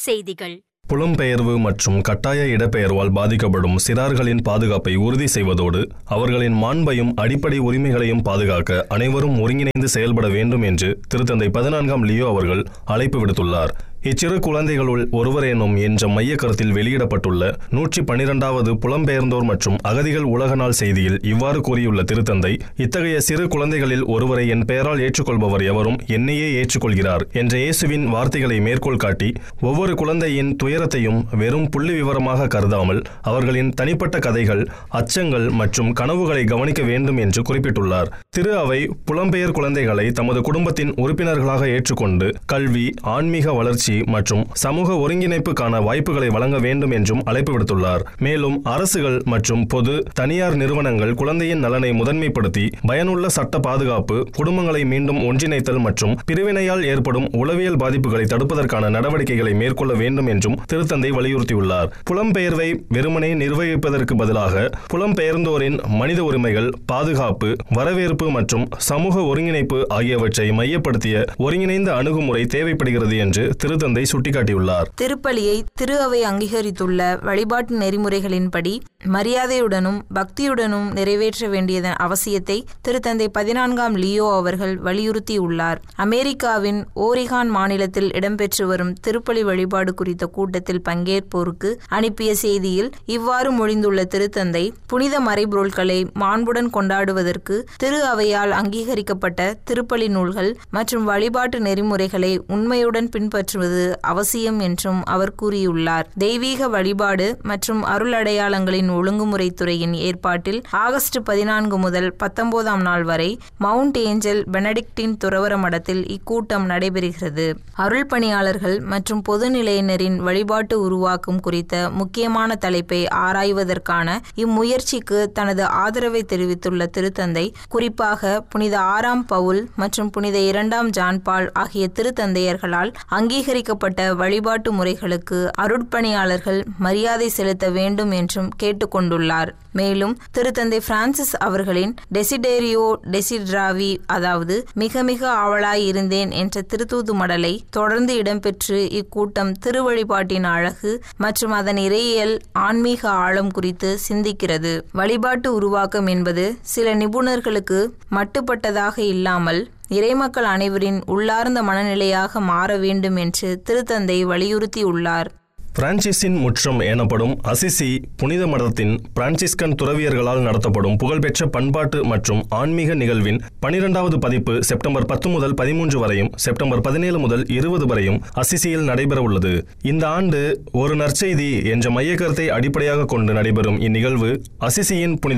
செய்திகள் புலம்பெயர்வு மற்றும் கட்டாய இடப்பெயர்வால் பாதிக்கப்படும் சிறார்களின் பாதுகாப்பை உறுதி செய்வதோடு அவர்களின் மாண்பையும் அடிப்படை உரிமைகளையும் பாதுகாக்க அனைவரும் ஒருங்கிணைந்து செயல்பட வேண்டும் என்று திருத்தந்தை பதினான்காம் லியோ அவர்கள் அழைப்பு விடுத்துள்ளார் இச்சிறு குழந்தைகளுள் ஒருவரேனும் என்ற மைய கருத்தில் வெளியிடப்பட்டுள்ள நூற்றி பனிரெண்டாவது புலம்பெயர்ந்தோர் மற்றும் அகதிகள் உலக நாள் செய்தியில் இவ்வாறு கூறியுள்ள திருத்தந்தை இத்தகைய சிறு குழந்தைகளில் ஒருவரை என் பெயரால் ஏற்றுக்கொள்பவர் எவரும் என்னையே ஏற்றுக்கொள்கிறார் என்ற இயேசுவின் வார்த்தைகளை மேற்கோள் காட்டி ஒவ்வொரு குழந்தையின் துயரத்தையும் வெறும் புள்ளி விவரமாக கருதாமல் அவர்களின் தனிப்பட்ட கதைகள் அச்சங்கள் மற்றும் கனவுகளை கவனிக்க வேண்டும் என்று குறிப்பிட்டுள்ளார் திரு அவை புலம்பெயர் குழந்தைகளை தமது குடும்பத்தின் உறுப்பினர்களாக ஏற்றுக்கொண்டு கல்வி ஆன்மீக வளர்ச்சி மற்றும் சமூக ஒருங்கிணைப்புக்கான வாய்ப்புகளை வழங்க வேண்டும் என்றும் அழைப்பு விடுத்துள்ளார் மேலும் அரசுகள் மற்றும் பொது தனியார் நிறுவனங்கள் குழந்தையின் நலனை முதன்மைப்படுத்தி பயனுள்ள சட்ட பாதுகாப்பு குடும்பங்களை மீண்டும் ஒன்றிணைத்தல் மற்றும் பிரிவினையால் ஏற்படும் உளவியல் பாதிப்புகளை தடுப்பதற்கான நடவடிக்கைகளை மேற்கொள்ள வேண்டும் என்றும் திருத்தந்தை வலியுறுத்தியுள்ளார் புலம்பெயர்வை வெறுமனே நிர்வகிப்பதற்கு பதிலாக புலம்பெயர்ந்தோரின் மனித உரிமைகள் பாதுகாப்பு வரவேற்பு மற்றும் சமூக ஒருங்கிணைப்பு ஆகியவற்றை மையப்படுத்திய ஒருங்கிணைந்த அணுகுமுறை தேவைப்படுகிறது என்று திருத்தந்தை சுட்டிக்காட்டியுள்ளார் திருப்பலியை திரு அவை அங்கீகரித்துள்ள வழிபாட்டு நெறிமுறைகளின்படி மரியாதையுடனும் பக்தியுடனும் நிறைவேற்ற வேண்டியதன் அவசியத்தை திருத்தந்தை பதினான்காம் லியோ அவர்கள் வலியுறுத்தியுள்ளார் அமெரிக்காவின் ஓரிகான் மாநிலத்தில் இடம்பெற்று வரும் திருப்பலி வழிபாடு குறித்த கூட்டத்தில் பங்கேற்போருக்கு அனுப்பிய செய்தியில் இவ்வாறு மொழிந்துள்ள திருத்தந்தை புனித மறைபொருட்களை மாண்புடன் கொண்டாடுவதற்கு திரு அவையால் அங்கீகரிக்கப்பட்ட திருப்பலி நூல்கள் மற்றும் வழிபாட்டு நெறிமுறைகளை உண்மையுடன் பின்பற்றுவது அவசியம் என்றும் அவர் கூறியுள்ளார் தெய்வீக வழிபாடு மற்றும் அருள் அடையாளங்களின் ஒழுங்குமுறை துறையின் ஏற்பாட்டில் ஆகஸ்ட் பதினான்கு முதல் பத்தொன்பதாம் நாள் வரை மவுண்ட் ஏஞ்சல் பெனடிக்டின் துறவர மடத்தில் இக்கூட்டம் நடைபெறுகிறது அருள் பணியாளர்கள் மற்றும் பொதுநிலையினரின் வழிபாட்டு உருவாக்கம் குறித்த முக்கியமான தலைப்பை ஆராய்வதற்கான இம்முயற்சிக்கு தனது ஆதரவை தெரிவித்துள்ள திருத்தந்தை குறிப்பாக புனித ஆறாம் பவுல் மற்றும் புனித இரண்டாம் ஜான்பால் ஆகிய திருத்தந்தையர்களால் அங்கீகரிக்கப்பட்ட வழிபாட்டு முறைகளுக்கு அருட்பணியாளர்கள் மரியாதை செலுத்த வேண்டும் என்றும் கேட்டுக்கொண்டுள்ளார் மேலும் திருத்தந்தை பிரான்சிஸ் அவர்களின் டெசிடேரியோ டெசிட்ராவி அதாவது மிக மிக ஆவலாய் இருந்தேன் என்ற திருத்தூது மடலை தொடர்ந்து இடம்பெற்று இக்கூட்டம் திருவழிபாட்டின் அழகு மற்றும் அதன் இறையியல் ஆன்மீக ஆழம் குறித்து சிந்திக்கிறது வழிபாட்டு உருவாக்கம் என்பது சில நிபுணர்களுக்கு மட்டுப்பட்டதாக இல்லாமல் இறைமக்கள் அனைவரின் உள்ளார்ந்த மனநிலையாக மாற வேண்டும் என்று திருத்தந்தை வலியுறுத்தியுள்ளார் பிரான்சிஸின் முற்றம் எனப்படும் அசிசி புனித மடத்தின் பிரான்சிஸ்கன் துறவியர்களால் நடத்தப்படும் புகழ்பெற்ற பண்பாட்டு மற்றும் ஆன்மீக நிகழ்வின் பனிரெண்டாவது பதிப்பு செப்டம்பர் பத்து முதல் பதிமூன்று வரையும் செப்டம்பர் பதினேழு முதல் இருபது வரையும் அசிசியில் நடைபெற உள்ளது இந்த ஆண்டு ஒரு நற்செய்தி என்ற மையக்கருத்தை அடிப்படையாக கொண்டு நடைபெறும் இந்நிகழ்வு அசிசியின் புனித